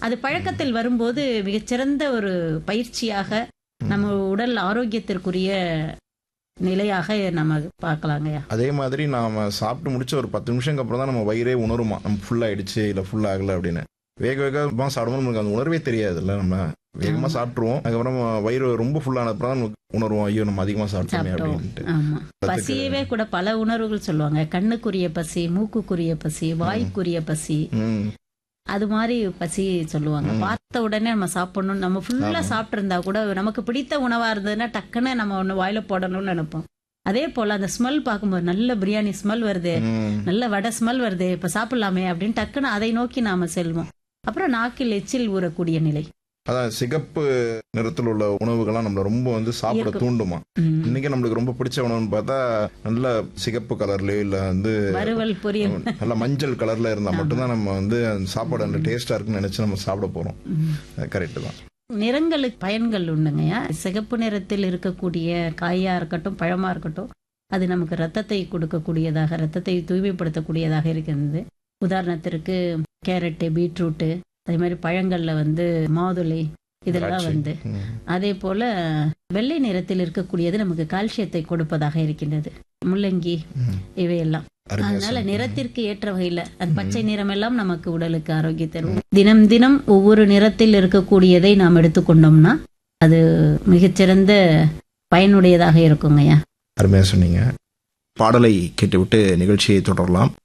அது பழக்கத்தில் வரும்போது மிகச்சிறந்த ஒரு பயிற்சியாக நம்ம உடல் ஆரோக்கியத்திற்குரிய நிலையாக நம்ம பார்க்கலாங்கய்யா அதே மாதிரி நாம சாப்பிட்டு முடிச்ச ஒரு பத்து நிமிஷம்க்கு அப்புறம் தான் நம்ம வயிறே உணருமா நம்ம ஃபுல் ஆயிடுச்சு இல்லை ஃபுல் ஆகல அப்படின்னு வேக வேகமாக சாப்பிடும்போது நமக்கு அந்த உணர்வே தெரியாதுல்ல நம்ம வேகமா ஆமா. சாப்பிட்ருவோம் அதுக்கப்புறம் வயிறு ரொம்ப ஃபுல்லான அப்புறம் தான் நமக்கு உணர்வோம் ஐயோ நம்ம அதிகமா சாப்பிட்டோமே சாப்பிட்டோம் அப்படின்ட்டு ஆமா பசியவே கூட பல உணர்வுகள் சொல்லுவாங்க கண்ணுக்குரிய பசி மூக்குக்குரிய பசி வாய்க்குரிய பசி ம் அது மாதிரி பசி சொல்லுவாங்க ம். பார்த்த உடனே நம்ம சாப்பிடணும் நம்ம ஃபுல்லா ஆமா. சாப்பிட்டு இருந்தா கூட நமக்கு பிடித்த உணவா இருந்ததுன்னா டக்குன்னு நம்ம ஒண்ணு வாயில போடணும்னு நினைப்போம் அதே போல அந்த ஸ்மெல் பார்க்கும்போது நல்ல பிரியாணி ஸ்மெல் வருது ம் நல்ல வடை ஸ்மெல் வருது இப்ப சாப்பிடலாமே அப்படின்னு டக்குன்னு அதை நோக்கி நாம செல்வோம் அப்புறம் நாக்கில் எச்சில் ஊறக்கூடிய நிலை அதான் சிகப்பு நிறத்தில் உள்ள உணவுகள்லாம் நம்மள ரொம்ப வந்து சாப்பிட ஈர்க்கும். தூண்டுமா ம். இன்னைக்கு நம்மளுக்கு ரொம்ப பிடிச்ச உணவுன்னு பார்த்தா நல்ல சிகப்பு கலர்லயோ இல்ல வந்து வறுவல் பொரியல் நல்ல மஞ்சள் கலர்ல இருந்தா மட்டும்தான் நம்ம வந்து அந்த சாப்பாடு அந்த டேஸ்டா இருக்குன்னு நினைச்சு நம்ம சாப்பிட போறோம் ம். கரெக்ட் தான் நிறங்களுக்கு பயன்கள் உண்டுங்கய்யா சிகப்பு நிறத்தில் இருக்கக்கூடிய காயா இருக்கட்டும் பழமா இருக்கட்டும் அது நமக்கு ரத்தத்தை கொடுக்கக்கூடியதாக ரத்தத்தை தூய்மைப்படுத்தக்கூடியதாக இருக்கிறது உதாரணத்திற்கு கேரட்டு பீட்ரூட்டு அதே மாதிரி பழங்கள்ல வந்து மாதுளை இதெல்லாம் திராட்சை. வந்து ம். அதே போல வெள்ளை நிறத்தில் இருக்கக்கூடியது நமக்கு கால்சியத்தை கொடுப்பதாக இருக்கின்றது முள்ளங்கி ம். இவையெல்லாம் அருமையா அதனால சொன்னீங்க. நிறத்திற்கு ஏற்ற வகையில அந்த பச்சை நிறம் எல்லாம் நமக்கு உடலுக்கு ஆரோக்கியம் தரும் தினம் தினம் ஒவ்வொரு நிறத்தில் இருக்கக்கூடியதை நாம் எடுத்துக்கொண்டோம்னா அது மிகச்சிறந்த பயனுடையதாக இருக்குங்கய்யா அருமையா சொன்னீங்க பாடலை கேட்டுவிட்டு நிகழ்ச்சியை தொடரலாம்